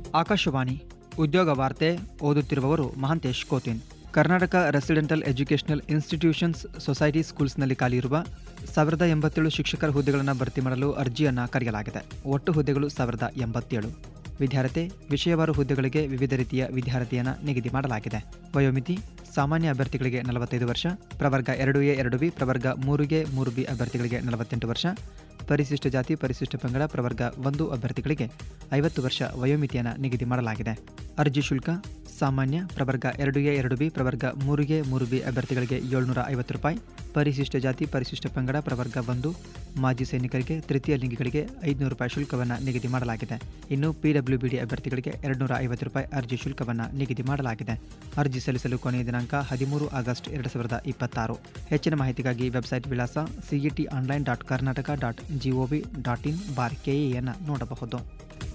ಆಕಾಶವಾಣಿ ಉದ್ಯೋಗ ವಾರ್ತೆ ಓದುತ್ತಿರುವವರು Mahantesh Kothin Karnataka residential educational institutions society ಸ್ಕೂಲ್ಸ್ನಲ್ಲಿ ಖಾಲಿಯಿರುವ ಸಾವಿರದ ಎಂಬತ್ತೇಳು ಶಿಕ್ಷಕರ ಹುದ್ದೆಗಳನ್ನು ಭರ್ತಿ ಮಾಡಲು ಅರ್ಜಿಯನ್ನು ಕರೆಯಲಾಗಿದೆ ಒಟ್ಟು ಹುದ್ದೆಗಳು ಸಾವಿರದ ಎಂಬತ್ತೇಳು ವಿದ್ಯಾರ್ಥಿ ವಿಷಯವಾರು ಹುದ್ದೆಗಳಿಗೆ ವಿವಿಧ ರೀತಿಯ ವಿದ್ಯಾರ್ಥಿಯನ್ನು ನಿಗದಿ ಮಾಡಲಾಗಿದೆ ವಯೋಮಿತಿ ಸಾಮಾನ್ಯ ಅಭ್ಯರ್ಥಿಗಳಿಗೆ ನಲವತ್ತೈದು ವರ್ಷ ಪ್ರವರ್ಗ ಎರಡು ಎ ಎರಡು ಬಿ ಪ್ರವರ್ಗ ಮೂರು ಎ ಮೂರು ಬಿ ಅಭ್ಯರ್ಥಿಗಳಿಗೆ ನಲವತ್ತೆಂಟು ವರ್ಷ ಪರಿಶಿಷ್ಟ ಜಾತಿ ಪರಿಶಿಷ್ಟ ಪಂಗಡ ಪ್ರವರ್ಗ ಒಂದು ಅಭ್ಯರ್ಥಿಗಳಿಗೆ ಐವತ್ತು ವರ್ಷ ವಯೋಮಿತಿಯನ್ನು ನಿಗದಿ ಮಾಡಲಾಗಿದೆ ಅರ್ಜಿ ಶುಲ್ಕ ಸಾಮಾನ್ಯ ಪ್ರವರ್ಗ ಎರಡು ಎ ಎರಡು ಬಿ ಪ್ರವರ್ಗ ಮೂರು ಎ ಮೂರು ಬಿ ಅಭ್ಯರ್ಥಿಗಳಿಗೆ ಏಳ್ನೂರ ಐವತ್ತು ರೂಪಾಯಿ ಪರಿಶಿಷ್ಟ ಜಾತಿ ಪರಿಶಿಷ್ಟ ಪಂಗಡ ಪ್ರವರ್ಗ ಒಂದು ಮಾಜಿ ಸೈನಿಕರಿಗೆ ತೃತೀಯ ಲಿಂಗಿಗಳಿಗೆ ಐದುನೂರು ರೂಪಾಯಿ ಶುಲ್ಕವನ್ನು ನಿಗದಿ ಮಾಡಲಾಗಿದೆ ಇನ್ನು ಪಿಡಬ್ಲ್ಯೂಬಿಡಿ ಅಭ್ಯರ್ಥಿಗಳಿಗೆ ಎರಡುನೂರ ಐವತ್ತು ರೂಪಾಯಿ ಅರ್ಜಿ ಶುಲ್ಕವನ್ನು ನಿಗದಿ ಮಾಡಲಾಗಿದೆ ಅರ್ಜಿ ಸಲ್ಲಿಸಲು ಕೊನೆಯ ದಿನಾಂಕ ಹದಿಮೂರು ಆಗಸ್ಟ್ ಎರಡು ಸಾವಿರದ ಇಪ್ಪತ್ತಾರು ಹೆಚ್ಚಿನ ಮಾಹಿತಿಗಾಗಿ ವೆಬ್ಸೈಟ್ ವಿಳಾಸ CET online dot Karnataka dot GOV dot in bar ಕೆಎಯನ್ನು ನೋಡಬಹುದು